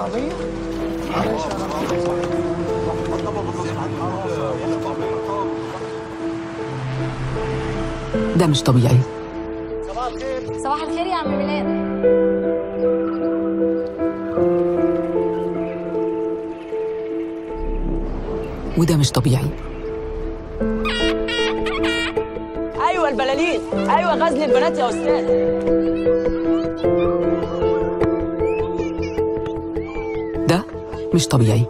شعبية معلش ده مش طبيعي صباح الخير يا عم ميلاد وده مش طبيعي ايوه البلالين ايوه غزل البنات يا استاذ ده مش طبيعي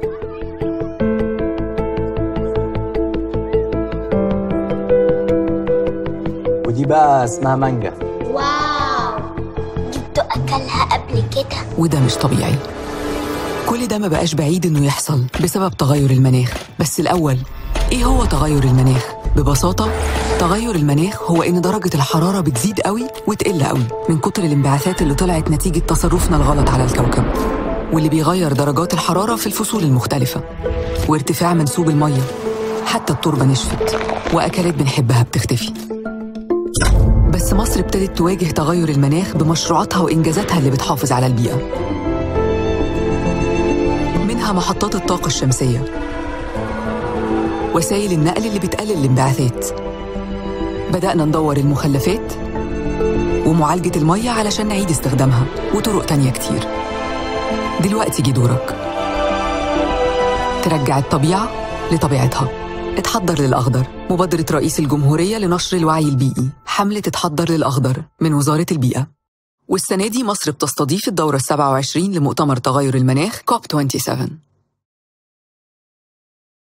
ودي بقى اسمها مانجا واو جبتوا أكلها قبل كده وده مش طبيعي كل ده ما بقاش بعيد انه يحصل بسبب تغير المناخ بس الاول ايه هو تغير المناخ ببساطة تغير المناخ هو ان درجة الحرارة بتزيد قوي وتقل قوي من كتر الانبعاثات اللي طلعت نتيجة تصرفنا الغلط على الكوكب واللي بيغير درجات الحرارة في الفصول المختلفة وارتفاع منسوب المية حتى التربة نشفت وأكلات بنحبها بتختفي بس مصر ابتدت تواجه تغير المناخ بمشروعاتها وإنجازاتها اللي بتحافظ على البيئة منها محطات الطاقة الشمسية وسائل النقل اللي بتقلل الانبعاثات بدأنا ندور المخلفات ومعالجة المية علشان نعيد استخدامها وطرق تانية كتير دلوقتي جه دورك ترجع الطبيعة لطبيعتها اتحضر للأخضر مبادرة رئيس الجمهورية لنشر الوعي البيئي حملة اتحضر للأخضر من وزارة البيئة والسنة دي مصر بتستضيف الدورة السبعة وعشرين لمؤتمر تغير المناخ كوب 27